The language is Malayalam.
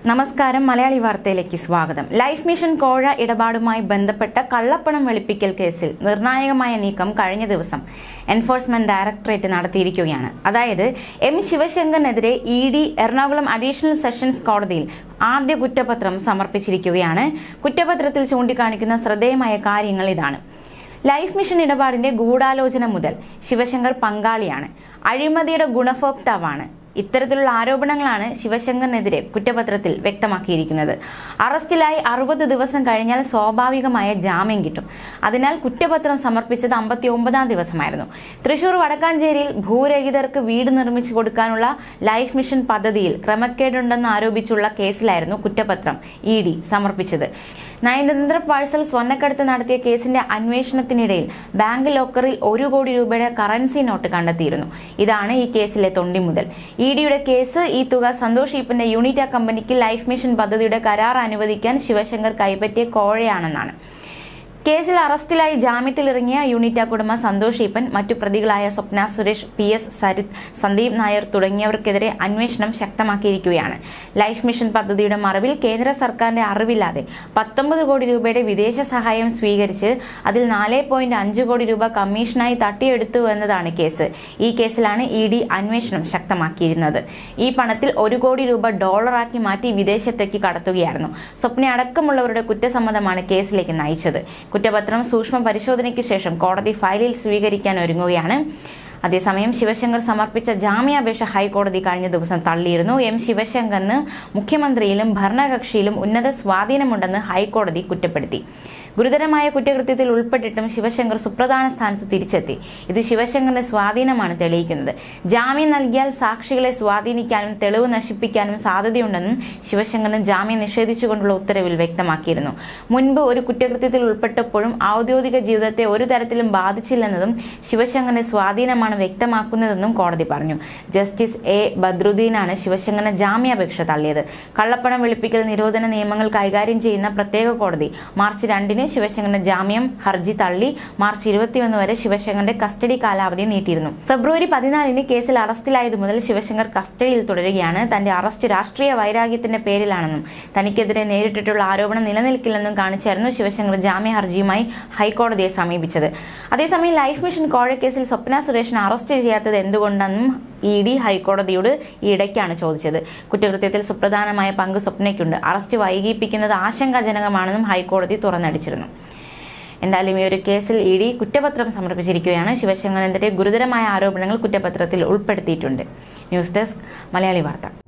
നമസ്കാരം മലയാളി വാർത്തയിലേക്ക് സ്വാഗതം ലൈഫ് മിഷൻ കോഴ ഇടപാടുമായി ബന്ധപ്പെട്ട കള്ളപ്പണം വെളുപ്പിക്കൽ കേസിൽ നിർണായകമായ നീക്കം കഴിഞ്ഞ ദിവസം എൻഫോഴ്സ്മെന്റ് ഡയറക്ടറേറ്റ് നടത്തിയിരിക്കുകയാണ് അതായത് എം ശിവശങ്കറിനെതിരെ E D Ernakulam additional sessions കോടതിയിൽ ആദ്യ കുറ്റപത്രം സമർപ്പിച്ചിരിക്കുകയാണ് കുറ്റപത്രത്തിൽ ചൂണ്ടിക്കാണിക്കുന്ന ശ്രദ്ധേയമായ കാര്യങ്ങൾ ഇതാണ് ലൈഫ് മിഷൻ ഇടപാടിന്റെ ഗൂഢാലോചന മുതൽ ശിവശങ്കർ പങ്കാളിയാണ് അഴിമതിയുടെ ഗുണഭോക്താവാണ് ഇത്തരത്തിലുള്ള ആരോപണങ്ങളാണ് ശിവശങ്കറിനെതിരെ കുറ്റപത്രത്തിൽ വ്യക്തമാക്കിയിരിക്കുന്നത് അറസ്റ്റിലായി അറുപത് ദിവസം കഴിഞ്ഞാൽ സ്വാഭാവികമായ ജാമ്യം കിട്ടും അതിനാൽ കുറ്റപത്രം സമർപ്പിച്ചത് അമ്പത്തി ഒമ്പതാം ദിവസമായിരുന്നു തൃശൂർ വടക്കാഞ്ചേരിയിൽ ഭൂരഹിതർക്ക് വീട് നിർമ്മിച്ചു കൊടുക്കാനുള്ള ലൈഫ് മിഷൻ പദ്ധതിയിൽ ക്രമക്കേടുണ്ടെന്ന് ആരോപിച്ചുള്ള കേസിലായിരുന്നു കുറ്റപത്രം ഇ ഡി സമർപ്പിച്ചത് നയതന്ത്ര പാഴ്സൽ സ്വർണ്ണക്കടത്ത് നടത്തിയ കേസിന്റെ അന്വേഷണത്തിനിടയിൽ ബാങ്ക് ലോക്കറിൽ ഒരു കോടി രൂപയുടെ കറൻസി നോട്ട് കണ്ടെത്തിയിരുന്നു ഇതാണ് ഈ കേസിലെ തൊണ്ടി മുതൽ ഇ ഡിയുടെ കേസ് ഈ തുക സന്തോഷ് ഈപ്പന്റെ യൂണിറ്റ കമ്പനിക്ക് ലൈഫ് മിഷൻ പദ്ധതിയുടെ കരാർ അനുവദിക്കാൻ ശിവശങ്കർ കൈപ്പറ്റിയ കോഴയാണെന്നാണ് കേസിൽ അറസ്റ്റിലായി ജാമ്യത്തിലിറങ്ങിയ യൂണിറ്റാക് ഉടമ സന്തോഷ് ഈപ്പൻ മറ്റു പ്രതികളായ സ്വപ്ന സുരേഷ് പി എസ് സരിത് സന്ദീപ് നായർ തുടങ്ങിയവർക്കെതിരെ അന്വേഷണം ശക്തമാക്കിയിരിക്കുകയാണ് ലൈഫ് മിഷൻ പദ്ധതിയുടെ മറവിൽ കേന്ദ്ര സർക്കാരിന്റെ അറിവില്ലാതെ പത്തൊമ്പത് കോടി രൂപയുടെ വിദേശ സഹായം സ്വീകരിച്ച് അതിൽ നാല് പോയിന്റ് അഞ്ച് കോടി രൂപ കമ്മീഷനായി തട്ടിയെടുത്തു എന്നതാണ് കേസ് ഈ കേസിലാണ് ഇ ഡി അന്വേഷണം ശക്തമാക്കിയിരുന്നത് ഈ പണത്തിൽ ഒരു കോടി രൂപ ഡോളറാക്കി മാറ്റി വിദേശത്തേക്ക് കടത്തുകയായിരുന്നു സ്വപ്ന അടക്കമുള്ളവരുടെ കുറ്റസമ്മതമാണ് കേസിലേക്ക് നയിച്ചത് കുറ്റപത്രം സൂക്ഷ്മ പരിശോധനയ്ക്ക് ശേഷം കോടതി ഫയലിൽ സ്വീകരിക്കാൻ ഒരുങ്ങുകയാണ് അതേസമയം ശിവശങ്കർ സമർപ്പിച്ച ജാമ്യാപേക്ഷ ഹൈക്കോടതി കഴിഞ്ഞ ദിവസം തള്ളിയിരുന്നു എം ശിവശങ്കറിന് മുഖ്യമന്ത്രിയിലും ഭരണകക്ഷിയിലും ഉന്നത സ്വാധീനമുണ്ടെന്ന് ഹൈക്കോടതി കുറ്റപ്പെടുത്തി ഗുരുതരമായ കുറ്റകൃത്യത്തിൽ ഉൾപ്പെട്ടിട്ടും ശിവശങ്കർ സുപ്രധാന സ്ഥാനത്ത് തിരിച്ചെത്തി ഇത് ശിവശങ്കറിന്റെ സ്വാധീനമാണ് തെളിയിക്കുന്നത് ജാമ്യം നൽകിയാൽ സാക്ഷികളെ സ്വാധീനിക്കാനും തെളിവ് നശിപ്പിക്കാനും സാധ്യതയുണ്ടെന്നും ശിവശങ്കറിന് ജാമ്യം നിഷേധിച്ചുകൊണ്ടുള്ള ഉത്തരവിൽ വ്യക്തമാക്കിയിരുന്നു മുൻപ് ഒരു കുറ്റകൃത്യത്തിൽ ഉൾപ്പെട്ടപ്പോഴും ഔദ്യോഗിക ജീവിതത്തെ ഒരു തരത്തിലും ബാധിച്ചില്ലെന്നതും ശിവശങ്കറിന്റെ സ്വാധീനമാണ് വ്യക്തമാക്കുന്നതെന്നും കോടതി പറഞ്ഞു ജസ്റ്റിസ് എ ബദ്രുദ്ദീനാണ് ശിവശങ്കറിന്റെ ജാമ്യാപേക്ഷ തള്ളിയത് കള്ളപ്പണം വെളുപ്പിക്കൽ നിരോധന നിയമങ്ങൾ കൈകാര്യം ചെയ്യുന്ന പ്രത്യേക കോടതി മാർച്ച് രണ്ടിന് ശിവശങ്കറിന്റെ ജാമ്യം ഹർജി തള്ളി മാർച്ച് ഇരുപത്തിയൊന്ന് വരെ ശിവശങ്കറിന്റെ കസ്റ്റഡി കാലാവധി നീട്ടിയിരുന്നു ഫെബ്രുവരി പതിനാലിന് കേസിൽ അറസ്റ്റിലായതു മുതൽ ശിവശങ്കർ കസ്റ്റഡിയിൽ തുടരുകയാണ് തന്റെ അറസ്റ്റ് രാഷ്ട്രീയ വൈരാഗ്യത്തിന്റെ പേരിലാണെന്നും തനിക്കെതിരെ നേരിട്ടിട്ടുള്ള ആരോപണം നിലനിൽക്കില്ലെന്നും കാണിച്ചായിരുന്നു ശിവശങ്കർ ജാമ്യ ഹർജിയുമായി ഹൈക്കോടതിയെ സമീപിച്ചത് അതേസമയം ലൈഫ് മിഷൻ കോഴക്കേസിൽ സ്വപ്ന സുരേഷിനെ അറസ്റ്റ് ചെയ്യാത്തത് എന്തുകൊണ്ടെന്നും ഇ ഡി ഹൈക്കോടതിയോട് ഈ ഇടയ്ക്കാണ് ചോദിച്ചത് കുറ്റകൃത്യത്തിൽ സുപ്രധാനമായ പങ്ക് സ്വപ്നയ്ക്കുണ്ട് അറസ്റ്റ് വൈകിപ്പിക്കുന്നത് ആശങ്കാജനകമാണെന്നും ഹൈക്കോടതി തുറന്നടിച്ചിരുന്നു എന്തായാലും ഈ ഒരു കേസിൽ ഇ ഡി കുറ്റപത്രം സമർപ്പിച്ചിരിക്കുകയാണ് ശിവശങ്കറിനെതിരെ ഗുരുതരമായ ആരോപണങ്ങൾ കുറ്റപത്രത്തിൽ ഉൾപ്പെടുത്തിയിട്ടുണ്ട് ന്യൂസ് ഡെസ്ക് മലയാളി വാർത്ത